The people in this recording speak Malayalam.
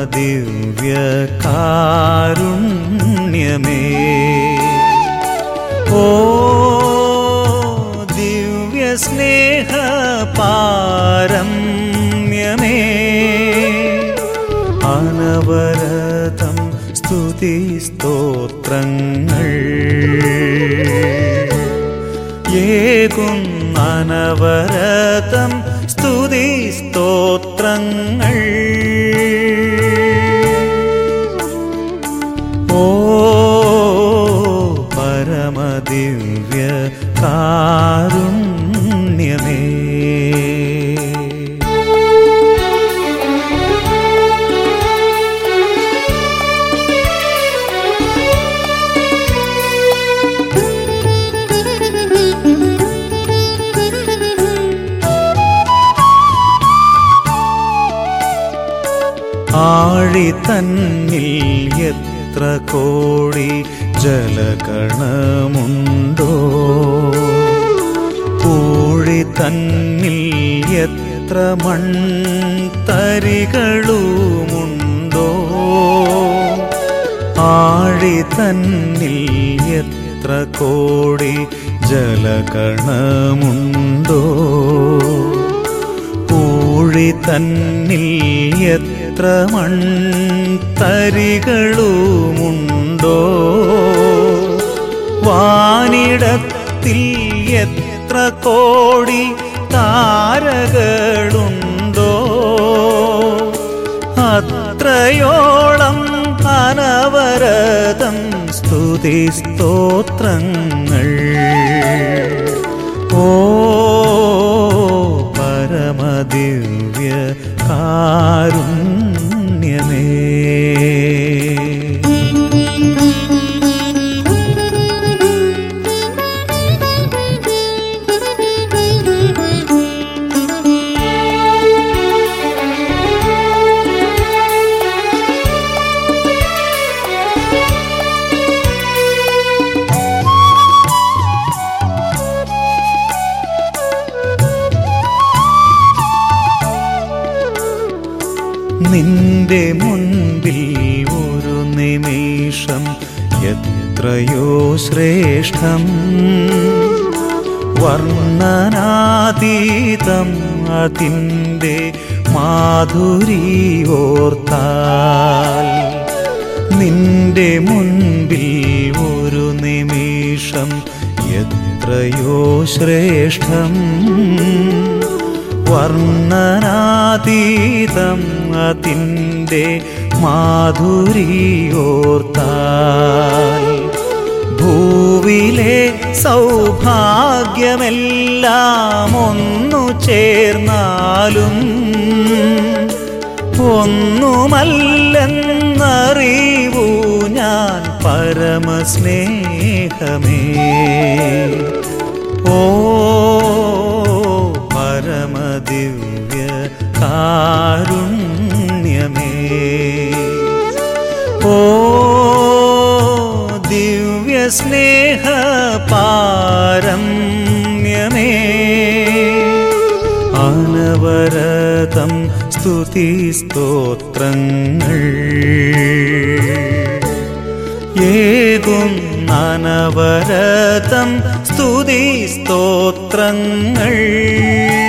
പരമദിവ്യകാരുണ്യമേ ഓ ദിവ്യസ്നേഹ പാരമ്യമേ അനവരതം സ്തുതി സ്തോത്രങ്ങൾ ഏകും അനവരതം സ്തുതി സ്തോത്രങ്ങൾ ഓ പരമദിവ്യ കാരുണ്യമേ ആഴി തന്നിൽ എത്ര കോടി ജലകണമുണ്ടോ പൂഴി തന്നിൽ എത്ര മൺതരികളുമുണ്ടോ ആഴി തന്നിൽ എത്ര കോടി ജലകണമുണ്ടോ പൂഴി തന്നിൽ എത്ര മൺതരികളുമുണ്ടോ വാനിടത്തിൽ എത്ര കോടി താരകളുണ്ടോ അത്രയോളം അനവരതം സ്തുതി സ്തോത്രങ്ങൾ ഓ പരമദിവ്യ കാരുണ്യമേ നിന്റെ മുൻപിൽ ഒരു നിമിഷം എത്രയോ ശ്രേഷ്ഠം വർണ്ണനാതീതം അതിൻ്റെ മാധുരി ഓർത്താൽ നിന്റെ മുൻപിൽ ഒരു നിമിഷം എത്രയോ ശ്രേഷ്ഠം വർണ്ണനാതീതം അതിൻ്റെ മാധുരിയോർത്താൽ ഭൂവിലെ സൗഭാഗ്യമെല്ലാം ഒന്നു ചേർന്നാലും ഒന്നുമല്ലെന്നറിവൂ ഞാൻ പരമസ്നേഹമേ ഓ പരമദിവ്യ കാരുണ്യമേ ഓ ദിവ്യ സ്നേഹ പാരമ്യമേ അനവരതം സ്തുതി സ്തോത്രങ്ങൾ ഏകും അനവരതം സ്തുതി സ്തോത്രങ്ങൾ